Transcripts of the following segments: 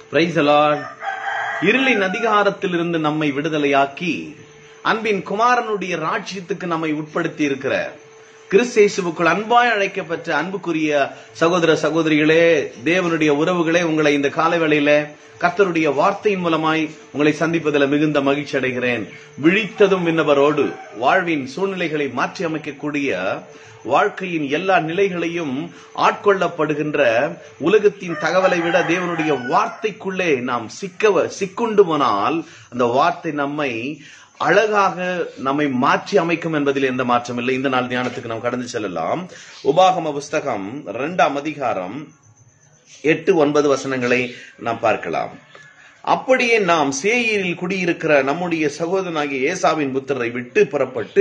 price Lord இருளின் அதிகாரத்திலிருந்து நம்மை விடுதலையாக்கி அன்பின் குமாரனுடைய ராஜ்யத்துக்கு நம்மை உட்படுத்தி இருக்கிற கிறிஸ்தேசுவுக்குள் அன்பாய் அழைக்கப்பட்ட அன்புக்குரிய சகோதர சகோதரிகளே தேவனுடைய உறவுகளே உங்களை இந்த காலவேளையில கர்த்தருடைய வார்த்தையின் மூலமாய் உங்களை சந்திப்பதில் மிகுந்த மகிழ்ச்சி அடைகிறேன் விழித்ததும் விண்ணவரோடு வாழ்வின் சூழ்நிலைகளை மாற்றி அமைக்கக்கூடிய வாழ்க்கையின் எல்லா நிலைகளையும் ஆட்கொள்ளப்படுகின்ற உலகத்தின் தகவலை விட தேவனுடைய வார்த்தைக்குள்ளே நாம் சிக்க சிக்குண்டு போனால் அந்த வார்த்தை நம்மை அழகாக நம்மை மாற்றி அமைக்கும் என்பதில் எந்த மாற்றம் இல்லை இந்த நாள் தியானத்துக்கு நாம் கடந்து செல்லலாம் உபாகம புஸ்தகம் இரண்டாம் அதிகாரம் எட்டு ஒன்பது வசனங்களை நாம் பார்க்கலாம் அப்படியே நாம் சேயீரில் குடியிருக்கிற நம்முடைய சகோதரனாகிய ஏசாவின் புத்திரரை விட்டு புறப்பட்டு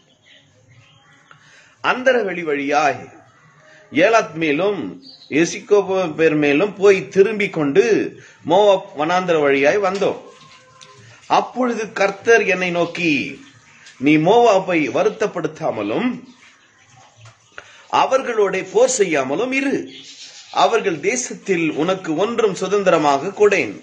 அந்தர வெளி வழியாய் ஏலாத் மேலும் எசிக்கோ பேர் மேலும் போய் திரும்பிக் கொண்டு மோவாப் வனாந்தர வழியாய் வந்தோம் அப்பொழுது கர்த்தர் என்னை நோக்கி நீ மோவாப்பை வருத்தப்படுத்தாமலும் அவர்களோட போர் செய்யாமலும் இரு அவர்கள் தேசத்தில் உனக்கு ஒன்றும் சுதந்திரமாக கொடேன்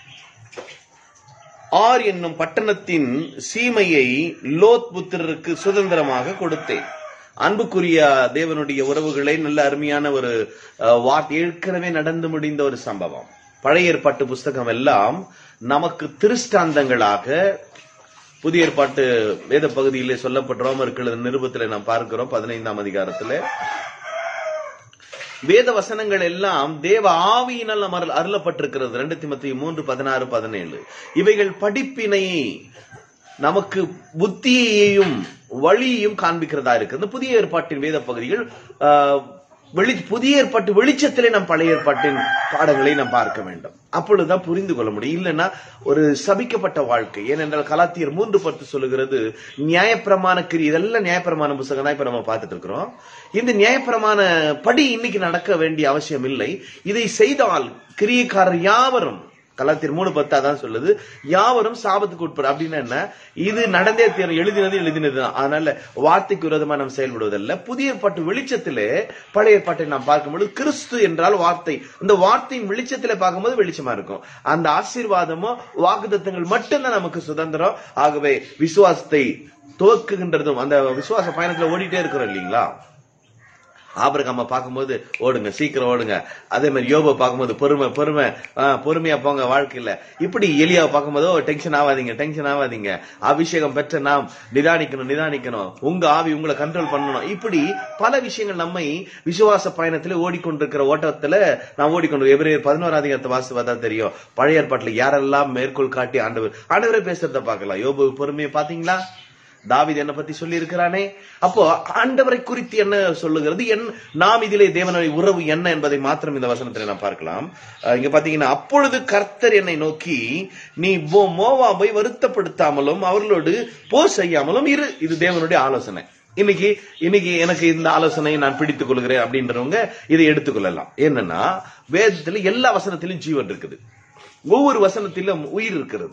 ஆர் என்னும் பட்டணத்தின் சீமையை லோத் புத்திரருக்கு சுதந்திரமாக கொடுத்தேன் அன்புக்குரிய தேவனுடைய உறவுகளை நல்ல அருமையான ஒரு வார்த்தை ஏற்கனவே நடந்து முடிந்த ஒரு சம்பவம் பழைய ஏற்பாட்டு புஸ்தகம் எல்லாம் நமக்கு திருஷ்டாந்தங்களாக புதிய ஏற்பாட்டு வேத பகுதியிலே சொல்லப்பட்ட ரோமர்கள் நிருபத்தில் நாம் பார்க்கிறோம் பதினைந்தாம் அதிகாரத்துல வேத வசனங்கள் எல்லாம் தேவ ஆவியினால் அமர் அருளப்பட்டிருக்கிறது ரெண்டு திமத்தி மூன்று பதினாறு பதினேழு இவைகள் படிப்பினை நமக்கு புத்தியையும் வழியையும் காண்பிக்கிறதா இருக்கு இந்த புதிய ஏற்பாட்டின் வேத பகுதிகள் வெளி புதிய ஏற்பாட்டு வெளிச்சத்திலே நம் பழைய ஏற்பாட்டின் பாடங்களை நாம் பார்க்க வேண்டும் அப்பொழுதுதான் புரிந்து கொள்ள முடியும் இல்லைன்னா ஒரு சபிக்கப்பட்ட வாழ்க்கை ஏனென்றால் கலாத்தியர் மூன்று பத்து சொல்லுகிறது நியாயப்பிரமாண கிரி இதெல்லாம் நியாயப்பிரமாண புத்தகம் தான் இப்ப நம்ம பார்த்துட்டு இருக்கிறோம் இந்த நியாயப்பிரமாண படி இன்னைக்கு நடக்க வேண்டிய அவசியம் இல்லை இதை செய்தால் கிரியக்காரர் யாவரும் கலாத்தியர் மூணு பத்து அதான் சொல்லுது யாவரும் சாபத்துக்கு உட்பட அப்படின்னா என்ன இது நடந்தே தீரும் எழுதினது எழுதினது தான் அதனால வார்த்தைக்கு விரோதமா நாம் செயல்படுவதல்ல புதிய ஏற்பாட்டு வெளிச்சத்திலே பழைய ஏற்பாட்டை நாம் பார்க்கும்போது கிறிஸ்து என்றால் வார்த்தை இந்த வார்த்தையின் வெளிச்சத்திலே பார்க்கும்போது வெளிச்சமா இருக்கும் அந்த ஆசீர்வாதமோ வாக்குதத்தங்கள் மட்டும்தான் நமக்கு சுதந்திரம் ஆகவே விசுவாசத்தை துவக்குகின்றதும் அந்த விசுவாச பயணத்துல ஓடிட்டே இருக்கிறோம் இல்லைங்களா ஆபரகாம பார்க்கும்போது ஓடுங்க சீக்கிரம் ஓடுங்க அதே மாதிரி யோபா பார்க்கும்போது பொறுமை பொறுமை பொறுமையா போங்க வாழ்க்கையில இப்படி எலியாவை பார்க்கும்போது டென்ஷன் ஆகாதீங்க டென்ஷன் ஆகாதீங்க அபிஷேகம் பெற்ற நாம் நிதானிக்கணும் நிதானிக்கணும் உங்க ஆவி உங்களை கண்ட்ரோல் பண்ணணும் இப்படி பல விஷயங்கள் நம்மை விசுவாச பயணத்துல ஓடிக்கொண்டிருக்கிற ஓட்டத்துல நான் ஓடிக்கொண்டு எவரே பதினோரு அதிகாரத்தை வாசி பார்த்தா தெரியும் பழைய ஏற்பாட்டுல யாரெல்லாம் மேற்கோள் காட்டி ஆண்டவர் ஆண்டவரே பேசுறத பார்க்கலாம் யோபு பொறுமையை பாத்தீங்களா தாவித் என்ன பத்தி சொல்லி இருக்கிறானே அப்போ ஆண்டவரை குறித்து என்ன சொல்லுகிறது என் நாம் இதிலே தேவனுடைய உறவு என்ன என்பதை மாத்திரம் இந்த வசனத்தில் நாம் பார்க்கலாம் இங்க பாத்தீங்கன்னா அப்பொழுது கர்த்தர் என்னை நோக்கி நீ மோவாபை வருத்தப்படுத்தாமலும் அவர்களோடு போர் செய்யாமலும் இரு இது தேவனுடைய ஆலோசனை இன்னைக்கு இன்னைக்கு எனக்கு இந்த ஆலோசனையை நான் பிடித்துக் கொள்கிறேன் அப்படின்றவங்க இதை எடுத்துக்கொள்ளலாம் என்னன்னா வேதத்துல எல்லா வசனத்திலும் ஜீவன் இருக்குது ஒவ்வொரு வசனத்திலும் உயிர் இருக்கிறது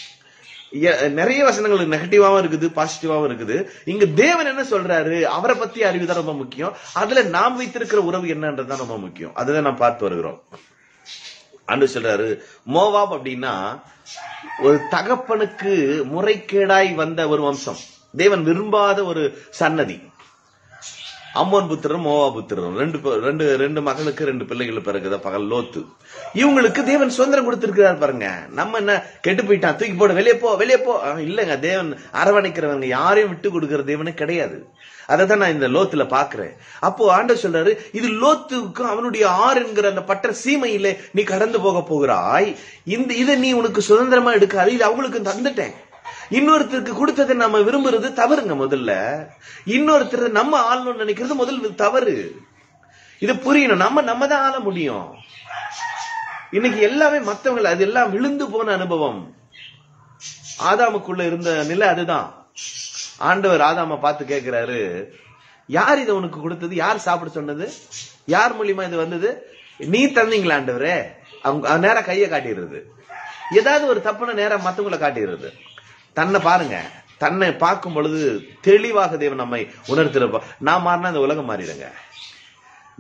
நிறைய வசனங்கள் நெகட்டிவாவும் இருக்குது பாசிட்டிவாவும் இருக்குது இங்க தேவன் என்ன சொல்றாரு அவரை பத்தி அறிவுதான் ரொம்ப முக்கியம் அதுல நாம் வைத்திருக்கிற உறவு என்னன்றதுதான் ரொம்ப முக்கியம் அதுதான் நாம் பார்த்து வருகிறோம் அன்று சொல்றாரு மோவாப் அப்படின்னா ஒரு தகப்பனுக்கு முறைகேடாய் வந்த ஒரு வம்சம் தேவன் விரும்பாத ஒரு சன்னதி அம்மோன் புத்திரரும் மோவா புத்திரரும் ரெண்டு ரெண்டு ரெண்டு மகளுக்கு ரெண்டு பிள்ளைகள் பிறகுத பகல் லோத்து இவங்களுக்கு தேவன் சுதந்திரம் கொடுத்திருக்கிறார் பாருங்க நம்ம என்ன கெட்டு போயிட்டான் தூக்கி போட வெளியே போ வெளியே போ இல்லங்க தேவன் அரவணைக்கிறவங்க யாரையும் விட்டு கொடுக்கிற தேவனே கிடையாது அதை தான் நான் இந்த லோத்துல பாக்குறேன் அப்போ ஆண்டவர் சொல்றாரு இது லோத்துக்கும் அவனுடைய ஆறு என்கிற அந்த பட்ட சீமையில நீ கடந்து போக போகிறாய் இந்த இதை நீ உனக்கு சுதந்திரமா எடுக்காது இது அவங்களுக்கு தந்துட்டேன் இன்னொருத்தருக்கு கொடுத்ததை நம்ம விரும்புறது தவறுங்க முதல்ல இன்னொருத்தர் நம்ம ஆளணும்னு நினைக்கிறது முதல் தவறு இது புரியணும் நம்ம நம்ம தான் ஆள முடியும் இன்னைக்கு எல்லாமே மத்தவங்க அது எல்லாம் விழுந்து போன அனுபவம் ஆதாமுக்குள்ள இருந்த நிலை அதுதான் ஆண்டவர் ஆதாம பார்த்து கேட்கிறாரு யார் இதை உனக்கு கொடுத்தது யார் சாப்பிட சொன்னது யார் மூலியமா இது வந்தது நீ தந்தீங்களா ஆண்டவரே அவங்க நேரம் கையை காட்டிடுறது ஏதாவது ஒரு தப்புன நேரம் மத்தவங்களை காட்டிடுறது தன்னை பாருங்க தன்னை பார்க்கும் பொழுது தெளிவாக தேவன் நம்மை உணர்த்திருப்போம் நான் மாறினா இந்த உலகம் மாறிடுங்க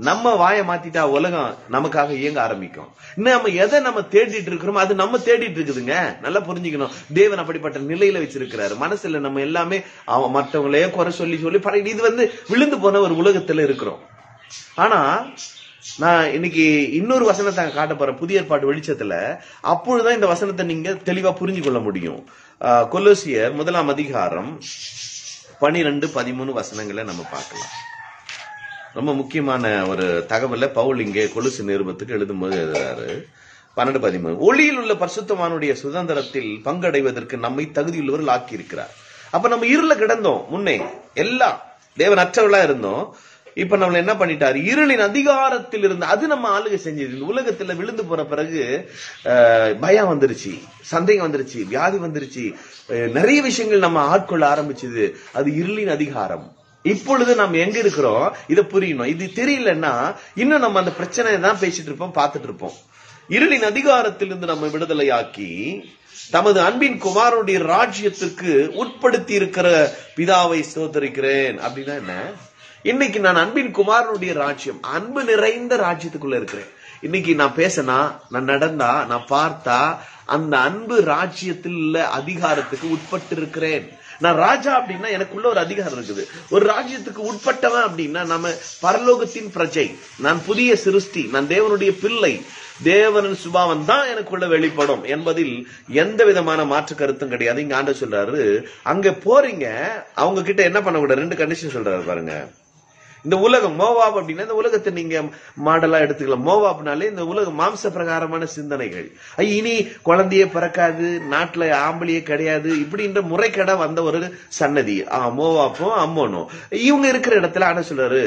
நம்ம வாயை மாத்திட்டா உலகம் நமக்காக இயங்க ஆரம்பிக்கும் இன்னும் நம்ம எதை நம்ம தேடிட்டு இருக்கிறோமோ அது நம்ம தேடிட்டு இருக்குதுங்க நல்லா புரிஞ்சுக்கணும் தேவன் அப்படிப்பட்ட நிலையில வச்சிருக்கிறாரு மனசுல நம்ம எல்லாமே அவன் மற்றவங்களே குறை சொல்லி சொல்லி பழகி இது வந்து விழுந்து போன ஒரு உலகத்துல இருக்கிறோம் ஆனா நான் இன்னைக்கு இன்னொரு வசனத்தை காட்ட போறேன் புதிய ஏற்பாடு வெளிச்சத்துல அப்பொழுதுதான் இந்த வசனத்தை நீங்க தெளிவா புரிஞ்சு கொள்ள முடியும் ஆஹ் கொலோசியர் முதலாம் அதிகாரம் பனிரெண்டு பதிமூணு வசனங்களை நம்ம பார்க்கலாம் ரொம்ப முக்கியமான ஒரு தகவலை பவுல் இங்கே கொலுசு நிருபத்துக்கு எழுதும்போது எழுதுறாரு பன்னெண்டு பதிமூணு ஒளியில் உள்ள பரிசுத்தமானுடைய சுதந்திரத்தில் பங்கடைவதற்கு நம்மை தகுதியுள்ளவர்கள் ஆக்கியிருக்கிறார் அப்ப நம்ம இருள கிடந்தோம் முன்னே எல்லாம் தேவன் அற்றவர்களா இருந்தோம் இப்ப நம்மள என்ன பண்ணிட்டாரு இருளின் அதிகாரத்தில் இருந்து அது நம்ம ஆளுகை செஞ்சது இந்த உலகத்துல விழுந்து போற பிறகு அஹ், பயம் வந்துருச்சு சந்தேகம் வந்துருச்சு வியாதி வந்துருச்சு அஹ், நிறைய விஷயங்கள் நம்ம ஆட்கொள்ள ஆரம்பிச்சது அது இருளின் அதிகாரம் இப்பொழுது நம்ம எங்க இருக்கிறோம் இதை புரியணும் இது தெரியலன்னா இன்னும் நம்ம அந்த பிரச்சனையை தான் பேசிட்டு இருப்போம் பார்த்துட்டு இருப்போம் இருளின் அதிகாரத்திலிருந்து நம்ம விடுதலையாக்கி தமது அன்பின் குமாரனுடைய ராஜ்யத்துக்கு உட்படுத்தி இருக்கிற பிதாவை சோதரிக்கிறேன் அப்படின்னா என்ன இன்னைக்கு நான் அன்பின் குமாரனுடைய ராஜ்யம் அன்பு நிறைந்த ராஜ்யத்துக்குள்ள இருக்கிறேன் இன்னைக்கு நான் பேசினா நான் நடந்தா நான் பார்த்தா அந்த அன்பு ராஜ்யத்தில் உள்ள அதிகாரத்துக்கு உட்பட்டு இருக்கிறேன் நான் ராஜா அப்படின்னா எனக்குள்ள ஒரு அதிகாரம் இருக்குது ஒரு ராஜ்யத்துக்கு உட்பட்டவன் அப்படின்னா நம்ம பரலோகத்தின் பிரஜை நான் புதிய சிருஷ்டி நான் தேவனுடைய பிள்ளை தேவனின் சுபாவம் தான் எனக்குள்ள வெளிப்படும் என்பதில் எந்த விதமான மாற்று கருத்தும் கிடையாது இங்க ஆண்டு சொல்றாரு அங்க போறீங்க அவங்க கிட்ட என்ன பண்ணக்கூடாது ரெண்டு கண்டிஷன் சொல்றாரு பாருங்க இந்த உலகம் மோவாப் அப்படின்னா இந்த உலகத்தை நீங்க மாடலா எடுத்துக்கலாம் மோவாப்னாலே இந்த உலகம் மாம்ச பிரகாரமான சிந்தனைகள் ஐ, இனி குழந்தையே பிறக்காது நாட்டுல ஆம்பளியே கிடையாது இப்படின்ற முறைக்கடை வந்த ஒரு சன்னதி ஆ, மோவாப்பும் அம்மோனும் இவங்க இருக்கிற இடத்துல ஆனா சொல்றாரு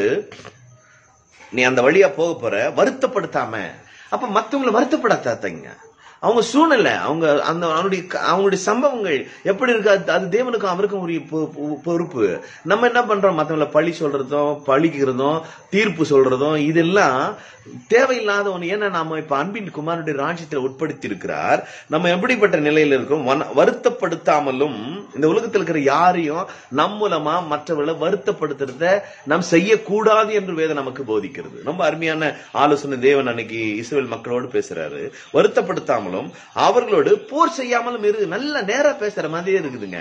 நீ அந்த வழியா போக போற வருத்தப்படுத்தாம அப்ப மத்தவங்களை வருத்தப்படாதீங்க அவங்க சூழ்நிலை அவங்க அந்த அவனுடைய அவங்களுடைய சம்பவங்கள் எப்படி இருக்கு அது- அது தேவனுக்கும் அவருக்கும் உரிய பொ- பொ- பொறுப்பு நம்ம என்ன பண்றோம் மத்தவங்களை பழி சொல்றதும் பழிக்கிறதும் தீர்ப்பு சொல்றதும் இதெல்லாம் தேவையில்லாத ஒண்ணு ஏன்னா நாம இப்ப அன்பின் குமாரனுடைய ராஜ்யத்தில் உட்படுத்தி இருக்கிறார் நம்ம எப்படிப்பட்ட நிலையில இருக்கோம் வன- வருத்தப்படுத்தாமலும் இந்த உலகத்தில் இருக்கிற யாரையும் நம் மூலமா மற்றவர்களை வருத்தப்படுத்துறத நாம் செய்யக்கூடாது என்று வேதம் நமக்கு போதிக்கிறது ரொம்ப அருமையான ஆலோசனை தேவன் அன்னைக்கு இஸ்ரேல் மக்களோடு பேசுறாரு வருத்தப்படுத்தாமலும் அவர்களோடு போர் செய்யாமலும் இரு நல்ல நேரா பேசுற மாதிரியே இருக்குதுங்க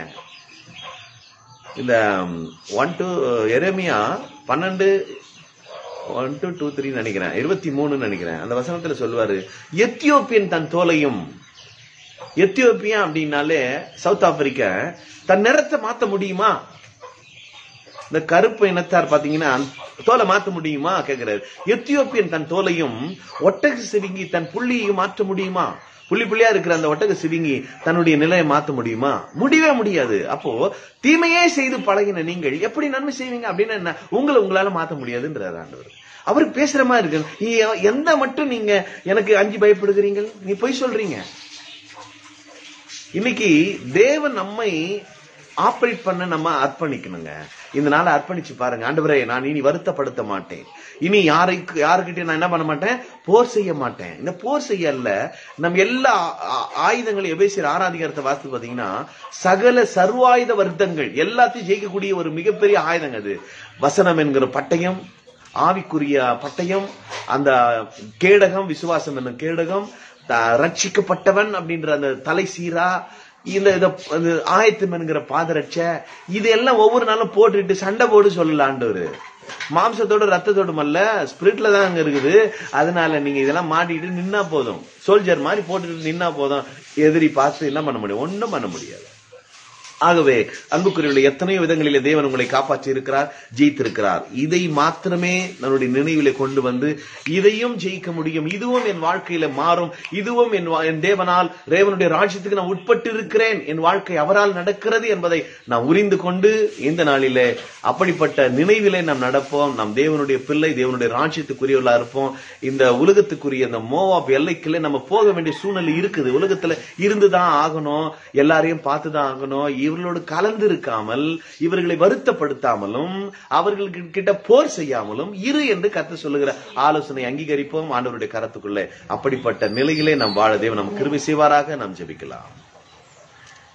இந்த ஒன் டு எரேமியா பன்னெண்டு ஒன் டு டூ த்ரீ நினைக்கிறேன் இருபத்தி மூணுன்னு நினைக்கிறேன் அந்த வசனத்துல சொல்லுவாரு எத்தியோப்பியன் தன் தோலையும் எத்தியோப்பியா அப்படின்னாலே சவுத் ஆப்பிரிக்கா தன் நிறத்தை மாத்த முடியுமா இந்த கருப்பு இனத்தார் பாத்தீங்கன்னா தோலை மாத்த முடியுமா கேக்குறாரு எத்தியோப்பியன் தன் தோலையும் ஒட்டக சிவிங்கி தன் புள்ளியையும் மாற்ற முடியுமா புள்ளி புள்ளியா இருக்கிற அந்த ஒட்டக சிவிங்கி தன்னுடைய நிலையை மாத்த முடியுமா முடியவே முடியாது அப்போ தீமையே செய்து பழகின நீங்கள் எப்படி நன்மை செய்வீங்க அப்படின்னு என்ன உங்களை உங்களால மாத்த முடியாதுன்றார் ஆண்டவர் அவர் பேசுற மாதிரி இருக்கு நீ எந்த மட்டும் நீங்க எனக்கு அஞ்சு பயப்படுகிறீங்க நீ பொய் சொல்றீங்க இன்னைக்கு தேவன் நம்மை ஆப்ரேட் பண்ண நம்ம அர்ப்பணிக்கணுங்க இந்த நாளை அர்ப்பணிச்சு பாருங்க ஆண்டவரே நான் இனி வருத்தப்படுத்த மாட்டேன் இனி யாருக்கு யாருக்கிட்ட நான் என்ன பண்ண மாட்டேன் போர் செய்ய மாட்டேன் இந்த போர் செய்ய அல்ல நம்ம எல்லா ஆ- ஆயுதங்களையும் எபேசியர் ஆராதிகாரத்தை வாசித்து பாத்தீங்கன்னா சகல சர்வாயுத வர்த்தங்கள் எல்லாத்தையும் ஜெயிக்கக்கூடிய ஒரு மிகப்பெரிய ஆயுதங்க அது வசனம் என்கிற பட்டயம் ஆவிக்குரிய பட்டயம் அந்த கேடகம் விசுவாசம் என்னும் கேடகம் த- ரட்சிக்கப்பட்டவன் அப்படின்ற அந்த தலை சீரா இந்த இத அந்த ஆயத்தம் என்கிற பாதரட்ச இதெல்லாம் ஒவ்வொரு நாளும் போட்டுட்டு சண்டை போடு சொல்லல ஆண்டவர் மாம்சத்தோட ரத்தத்தோடும் அல்ல ஸ்பிரிட்ல தான் அங்க இருக்குது அதனால நீங்க இதெல்லாம் மாட்டிட்டு நின்னா போதும் சோல்ஜர் மாதிரி போட்டுட்டு நின்னா போதும் எதிரி பார்த்து என்ன பண்ண முடியும் ஒண்ணும் பண்ண முடியாது ஆகவே அன்புக்குரியவர்களே எத்தனையோ விதங்களிலே தேவன் உங்களை காப்பாற்றி இருக்கிறார் ஜெயித்திருக்கிறார் இதை மாத்திரமே நம்முடைய நினைவிலே கொண்டு வந்து இதையும் ஜெயிக்க முடியும் இதுவும் என் வாழ்க்கையில மாறும் இதுவும் என் வா- என் தேவனால் தேவனுடைய ராஜ்யத்துக்கு நான் உட்பட்டு இருக்கிறேன் என் வாழ்க்கை அவரால் நடக்கிறது என்பதை நான் உரிந்து கொண்டு இந்த நாளிலே அப்படிப்பட்ட நினைவிலே நாம் நடப்போம் நாம் தேவனுடைய பிள்ளை தேவனுடைய ராஜ்யத்துக்குரியவர்களா இருப்போம் இந்த உலகத்துக்குரிய இந்த மோவாப் எல்லைக்குள்ளே நம்ம போக வேண்டிய சூழ்நிலை இருக்குது உலகத்துல இருந்துதான் ஆகணும் எல்லாரையும் பார்த்துதான் ஆகணும் இவர்களோடு கலந்து இருக்காமல் இவர்களை வருத்தப்படுத்தாமலும் அவர்களுக்கு கிட்ட போர் செய்யாமலும் இரு என்று கத்த சொல்லுகிற ஆலோசனை அங்கீகரிப்போம் ஆண்டவருடைய கரத்துக்குள்ளே அப்படிப்பட்ட நிலையிலே நாம் வாழ தேவன் நம் கிருபை செய்வாராக நாம் ஜெபிக்கலாம்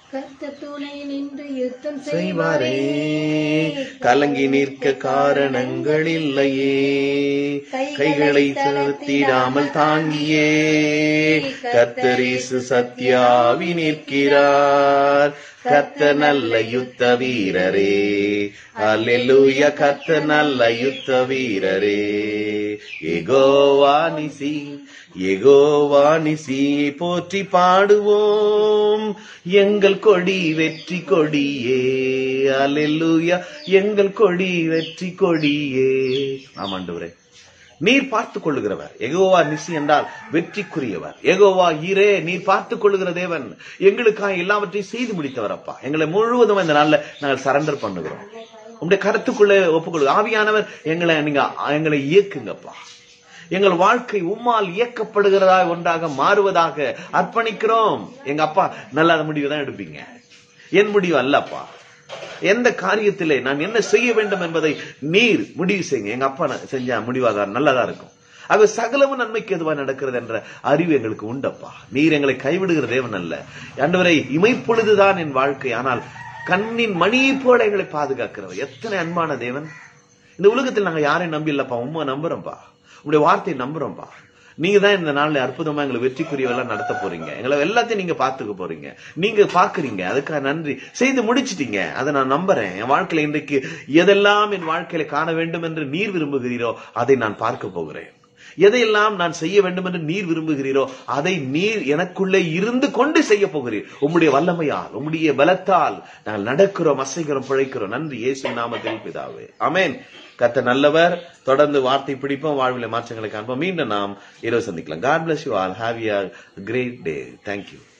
கர்த்த துணை நின்று யுத்தம் செய்வாரே செய்வாரே கலங்கி நிற்க காரணங்கள் இல்லையே கைகளை தளர்த்திடாமல் தாங்கியே கர்த்தரீசு சத்யாவி நிற்கிறார் கர்த்த நல்ல யுத்த வீரரே அல்லேலூய கர்த்த நல்ல யுத்த வீரரே எகோவா நிசி எகோவா நிசி போற்றி பாடுவோம் எங்கள் கொடி வெற்றி கொடியே அல்லேலூயா எங்கள் கொடி வெற்றி கொடியே ஆமாண்டவரே நீர் பார்த்துக் கொள்ளுகிறவர் எகோவா நிசி என்றால் வெற்றிக்குரியவர் எகோவா ஈரே நீர் பார்த்துக் கொள்ளுகிற தேவன் எங்களுக்காக எல்லாவற்றையும் செய்து முடித்தவர் அப்பா எங்களை முழுவதும் இந்த நாள்ல நாங்கள் சரண்டர் பண்ணுகிறோம் உங்களுடைய கருத்துக்குள்ளே ஒப்புக்கொள்ளு ஆவியானவர் எங்களை நீங்க எங்களை இயக்குங்கப்பா எங்கள் வாழ்க்கை உம்மால் இயக்கப்படுகிறதா ஒன்றாக மாறுவதாக அர்ப்பணிக்கிறோம் எங்க அப்பா நல்ல முடிவு தான் எடுப்பீங்க என் முடிவு அல்லப்பா எந்த காரியத்திலே நான் என்ன செய்ய வேண்டும் என்பதை நீர் முடிவு செய்யுங்க எங்க அப்பா நான் செஞ்ச முடிவாக நல்லதா இருக்கும் அது சகலமும் நன்மைக்கு எதுவா நடக்கிறது என்ற அறிவு எங்களுக்கு உண்டப்பா நீர் எங்களை கைவிடுகிற தேவன் அல்ல ஆண்டவரை இமைப்பொழுதுதான் என் வாழ்க்கை ஆனால் கண்ணின் மணியை போல எங்களை பாதுகாக்கிறவர் எத்தனை அன்பான தேவன் இந்த உலகத்தில் நாங்க யாரையும் நம்பி இல்லப்பா உண்மை நம்புறோம்ப்பா உங்களுடைய வார்த்தையை நம்புறோம்ப்பா நீங்க தான் இந்த நாள்ல அற்புதமா எங்களை வெற்றிக்குரியவெல்லாம் நடத்த போறீங்க எங்களை எல்லாத்தையும் நீங்க பாத்துக்க போறீங்க நீங்க பாக்குறீங்க அதுக்காக நன்றி செய்து முடிச்சிட்டீங்க அதை நான் நம்புறேன் என் வாழ்க்கையில இன்றைக்கு எதெல்லாம் என் வாழ்க்கையில காண வேண்டும் என்று நீர் விரும்புகிறீரோ அதை நான் பார்க்க போகிறேன் எதையெல்லாம் நான் செய்ய வேண்டும் என்று நீர் விரும்புகிறீரோ அதை நீர் எனக்குள்ளே இருந்து கொண்டு செய்ய போகிறீர் உம்முடைய வல்லமையால் உம்முடைய பலத்தால் நாங்கள் நடக்கிறோம் அசைக்கிறோம் பிழைக்கிறோம் நன்றி இயேசு நாமத்தில் பிதாவே அமேன் கத்த நல்லவர் தொடர்ந்து வார்த்தை பிடிப்போம் வாழ்வில் மாற்றங்களை காண்போம் மீண்டும் நாம் இரவு சந்திக்கலாம் God bless you all have you great day thank you